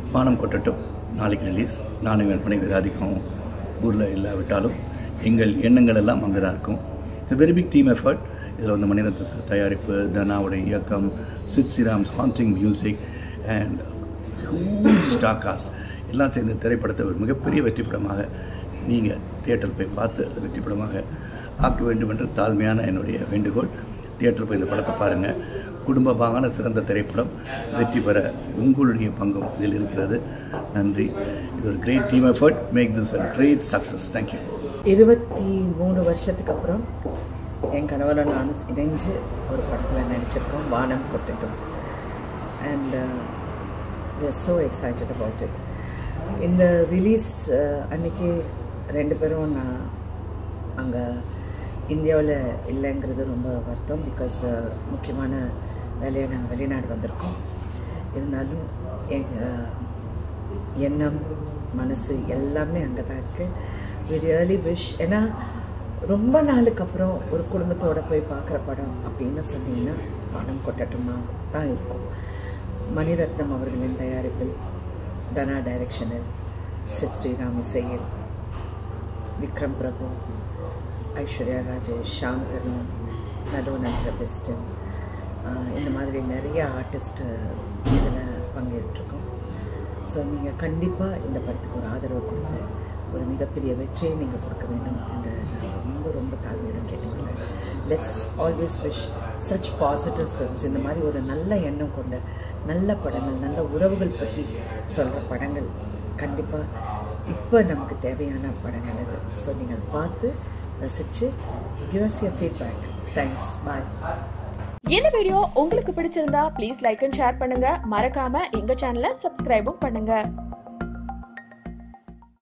வானம் கொட்டட்டும் நாளைக்கு ரிலீஸ் நானும் என் மனைவி ராதிகாவும் ஊரில் இல்லாவிட்டாலும் எங்கள் எண்ணங்கள் எல்லாம் அங்கே தான் இருக்கும் it's very big team effort இதில் வந்து மணிரத்ன சார் தயாரிப்பு தனாவுடைய இயக்கம் Sid Sriram's haunting music and huge star cast எல்லாம் சேர்ந்து திரைப்படத்தை ஒரு மிகப்பெரிய வெற்றி படமாக நீங்கள் தியேட்டர் போய் பார்த்து அது வெற்றி படமாக ஆக்க வேண்டும் என்ற தாழ்மையான என்னுடைய வேண்டுகோள் தியேட்டர் போய் இந்த படத்தை பாருங்கள் குடும்பமான சிறந்த திரைப்படம் வெற்றி பெற உங்களுடைய பங்கும் இதில் இருக்கிறது நன்றி இது ஒரு great team effort make this a great success thank you இருபத்தி மூணு வருஷத்துக்கு அப்புறம் என் கணவரும் நானும் இணைஞ்சு ஒரு படத்தில் நடிச்சிருக்கோம் வானம் கொட்டட்டும் and we are so excited about it இந்த ரிலீஸ் அன்னைக்கு ரெண்டு பேரும் நான் அங்கே இந்தியாவில் இல்லைங்கிறது ரொம்ப வருத்தம் பிகாஸ் முக்கியமான வேலையை நாங்கள் வெளிநாடு வந்திருக்கோம் இருந்தாலும் எங்கள் எண்ணம் மனசு எல்லாமே அங்கே தான் இருக்குது வி ரியலி விஷ் ஏன்னா ரொம்ப நாளுக்கு அப்புறம் ஒரு குடும்பத்தோட போய் பார்க்குற படம் அப்படின்னு சொன்னீங்கன்னா படம் கொட்டட்டுமா தான் இருக்கும் மணிரத்னம் அவர்களின் தயாரிப்பில் தனா டைரக்ஷனில் சித் ஸ்ரீராம் இசையில் விக்ரம் பிரபு ஐஸ்வர்யா ராஜேஷ் ஷாம் தருண் நடுவனன் செபஸ்டன் இந்த மாதிரி நிறைய ஆர்டிஸ்ட் இதில் பங்கேற்றிருக்கோம் ஸோ நீங்கள் கண்டிப்பாக இந்த படத்துக்கு ஒரு ஆதரவு கொடுத்து ஒரு மிகப்பெரிய வெற்றியை நீங்கள் கொடுக்க வேண்டும் என்று நான் ரொம்ப ரொம்ப தாழ்மையுடன் கேட்டுக்கொள்கிறேன் let's always wish such positive films இந்த மாதிரி ஒரு நல்ல எண்ணம் கொண்ட நல்ல படங்கள் நல்ல உறவுகள் பற்றி சொல்கிற படங்கள் கண்டிப்பாக இப்போ நமக்கு தேவையான படங்கள் அது ஸோ நீங்கள் பார்த்து ரசித்து give us your feedback thanks bye இந்த வீடியோ உங்களுக்கு பிடிச்சிருந்தா ப்ளீஸ் லைக் அண்ட் ஷேர் பண்ணுங்க மறக்காம எங்க சேனலை சப்ஸ்கிரைபும் பண்ணுங்க